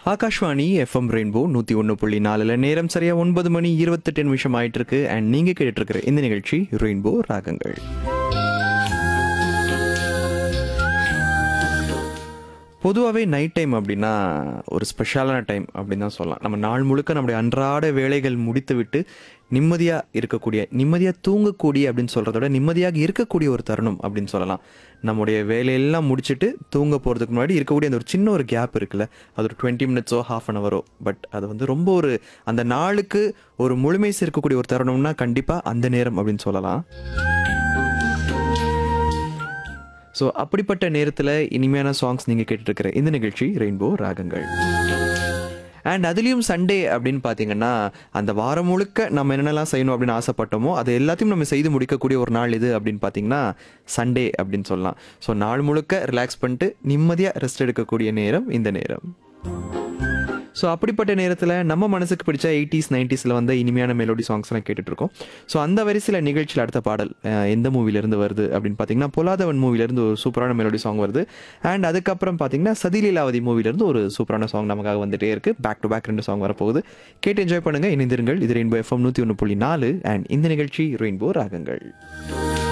Akashvani FM rainbow நூற்றி ஒன்று புள்ளி நாலில் நேரம் சரியா ஒன்பது மணி இருபத்தெட்டு நிமிஷம் ஆயிட்டு இருக்கு அண்ட் நீங்கள் கேட்டுட்டு இருக்கிற இந்த நிகழ்ச்சி ரெயின்போ ராகங்கள் பொதுவாகவே நைட் டைம் அப்படின்னா ஒரு ஸ்பெஷலான டைம் அப்படின்னு தான் சொல்லலாம் நம்ம நாள் முழுக்க நம்முடைய அன்றாட வேலைகள் முடித்து விட்டு நிம்மதியாக இருக்கக்கூடிய நிம்மதியாக தூங்கக்கூடிய அப்படின்னு சொல்கிறத விட நிம்மதியாக இருக்கக்கூடிய ஒரு தருணம் அப்படின்னு சொல்லலாம் நம்முடைய வேலையெல்லாம் முடிச்சுட்டு தூங்க போகிறதுக்கு முன்னாடி இருக்கக்கூடிய அந்த ஒரு சின்ன ஒரு கேப் இருக்குல்ல அது ஒரு டுவெண்ட்டி மினிட்ஸோ ஹாஃப் அன் ஹவரோ பட் அது வந்து ரொம்ப ஒரு அந்த நாளுக்கு ஒரு முழுமை சேர்க்கக்கூடிய ஒரு தருணம்னா கண்டிப்பாக அந்த நேரம் அப்படின்னு சொல்லலாம் ஸோ அப்படிப்பட்ட நேரத்தில் இனிமையான சாங்ஸ் நீங்கள் கேட்டுட்ருக்கிற இந்த நிகழ்ச்சி ரெயின்போ ராகங்கள் அண்ட் அதுலேயும் சண்டே அப்படின்னு பார்த்தீங்கன்னா அந்த வாரம் முழுக்க நம்ம என்னென்னலாம் செய்யணும் அப்படின்னு ஆசைப்பட்டோமோ அது எல்லாத்தையும் நம்ம செய்து முடிக்கக்கூடிய ஒரு நாள் இது அப்படின்னு பார்த்தீங்கன்னா சண்டே அப்படின்னு சொல்லலாம் ஸோ நாள் முழுக்க ரிலாக்ஸ் பண்ணிட்டு நிம்மதியாக ரெஸ்ட் எடுக்கக்கூடிய நேரம் இந்த நேரம் ஸோ அப்படிப்பட்ட நேரத்தில் நம்ம மனசுக்கு பிடிச்ச எயிட்டிஸ் நைன்டிஸில் வந்த இனிமையான மெலோடி சாங்ஸ்லாம் கேட்டுட்டு இருக்கோம் ஸோ அந்த வரிசையில் நிகழ்ச்சியில் அடுத்த பாடல் அஹ், எந்த மூவிலேருந்து வருது அப்படின்னு பார்த்தீங்கன்னா பொலாதவன் மூவிலேருந்து ஒரு சூப்பரான மெலோடி சாங் வருது அண்ட் அதுக்கப்புறம் பார்த்தீங்கன்னா சதிலீலாவதி மூவிலேருந்து ஒரு சூப்பரான சாங் நமக்காக வந்துட்டே இருக்கு பேக் டு பேக் ரெண்டு சாங் வரப்போகுது கேட்டு என்ஜாய் பண்ணுங்க இணைந்திருங்கள் இது ரெயின்போ எஃப்எம் நூற்றி ஒன்று புள்ளி நாலு அண்ட் இந்த நிகழ்ச்சி ரெயின்போ ராகங்கள்